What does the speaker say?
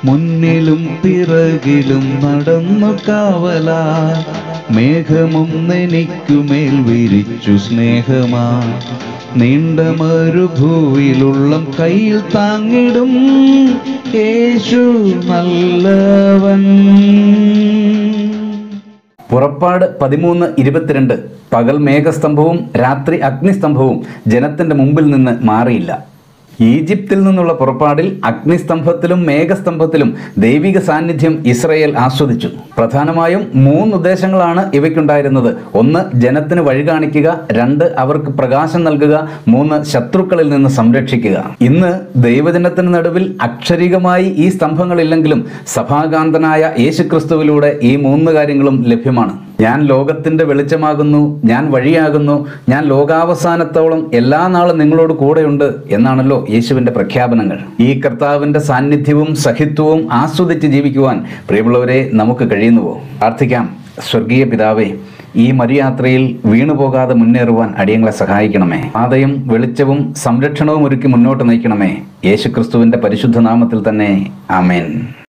മുന്നിലും പിറകിലും നടന്നു കാവലാ മേഘമും എനിക്കുമേൽ വിരിച്ചു സ്നേഹമാ നീണ്ട മരുഭൂവിലുള്ളം കയ്യിൽ താങ്ങിടും യേശു നല്ലവൻ പുറപ്പാട് പതിമൂന്ന് ഇരുപത്തിരണ്ട് പകൽ മേഘസ്തംഭവും രാത്രി അഗ്നിസ്തംഭവും ജനത്തിന്റെ മുമ്പിൽ നിന്ന് മാറിയില്ല ഈജിപ്തിൽ നിന്നുള്ള പുറപ്പാടിൽ അഗ്നിസ്തംഭത്തിലും മേഘസ്തംഭത്തിലും ദൈവിക സാന്നിധ്യം ഇസ്രയേൽ ആസ്വദിച്ചു പ്രധാനമായും മൂന്ന് ഉദ്ദേശങ്ങളാണ് ഇവയ്ക്കുണ്ടായിരുന്നത് ഒന്ന് ജനത്തിന് വഴി കാണിക്കുക രണ്ട് അവർക്ക് പ്രകാശം നൽകുക മൂന്ന് ശത്രുക്കളിൽ നിന്ന് സംരക്ഷിക്കുക ഇന്ന് ദൈവജനത്തിന് നടുവിൽ അക്ഷരികമായി ഈ സ്തംഭങ്ങളില്ലെങ്കിലും സഭാകാന്തനായ യേശുക്രിസ്തുവിലൂടെ ഈ മൂന്ന് കാര്യങ്ങളും ലഭ്യമാണ് ഞാൻ ലോകത്തിന്റെ വെളിച്ചമാകുന്നു ഞാൻ വഴിയാകുന്നു ഞാൻ ലോകാവസാനത്തോളം എല്ലാ നാളും നിങ്ങളോട് കൂടെയുണ്ട് എന്നാണല്ലോ യേശുവിന്റെ പ്രഖ്യാപനങ്ങൾ ഈ കർത്താവിന്റെ സാന്നിധ്യവും സഹിത്വവും ആസ്വദിച്ച് ജീവിക്കുവാൻ പ്രിയമുള്ളവരെ നമുക്ക് കഴിയുന്നുവോ പ്രാർത്ഥിക്കാം സ്വർഗീയ പിതാവേ ഈ മരുയാത്രയിൽ വീണുപോകാതെ മുന്നേറുവാൻ അടിയങ്ങളെ സഹായിക്കണമേ പാതയും വെളിച്ചവും സംരക്ഷണവും ഒരുക്കി മുന്നോട്ട് നയിക്കണമേ യേശുക്രിസ്തുവിന്റെ പരിശുദ്ധ നാമത്തിൽ തന്നെ ആമേൻ